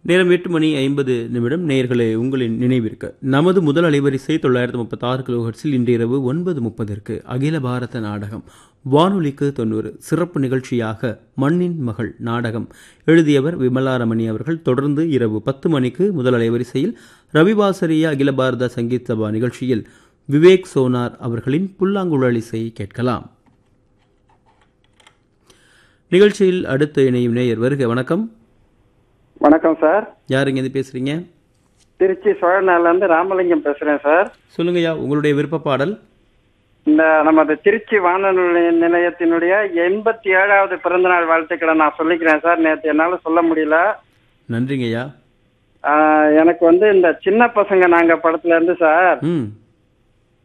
நேரம் எட்டு மணி ஐம்பது நிமிடம் நேயர்களே உங்களின் நினைவிற்கு நமது முதல் அலைவரிசை தொள்ளாயிரத்து முப்பத்தாறு கிலோஹெர்ட்ஸில் இன்று இரவு ஒன்பது முப்பதற்கு அகில பாரத நாடகம் வானொலிக்கு தொண்ணூறு சிறப்பு நிகழ்ச்சியாக மண்ணின் மகள் நாடகம் எழுதியவர் விமலாரமணி அவர்கள் தொடர்ந்து இரவு பத்து மணிக்கு முதல் அலைவரிசையில் ரவிவாசரிய அகில பாரத சங்கீத் சபா நிகழ்ச்சியில் விவேக் சோனார் அவர்களின் புல்லாங்குழலிசை கேட்கலாம் நிகழ்ச்சியில் அடுத்து இணையும் நேயர் வருக வணக்கம் வணக்கம் சார் யாருங்க இது பேசுறீங்க திருச்சி சோழநாள்லேருந்து ராமலிங்கம் பேசுகிறேன் சார் சொல்லுங்கய்யா உங்களுடைய விருப்ப பாடல் இந்த நமது திருச்சி வானொலி நிலையத்தினுடைய எண்பத்தி ஏழாவது பிறந்தநாள் வாழ்த்துக்களை நான் சொல்லிக்கிறேன் சார் நேற்று என்னால் சொல்ல முடியல நன்றிங்கய்யா ஆஹ், எனக்கு வந்து இந்த சின்ன பசங்க நாங்கள் படத்துல இருந்து சார் ம்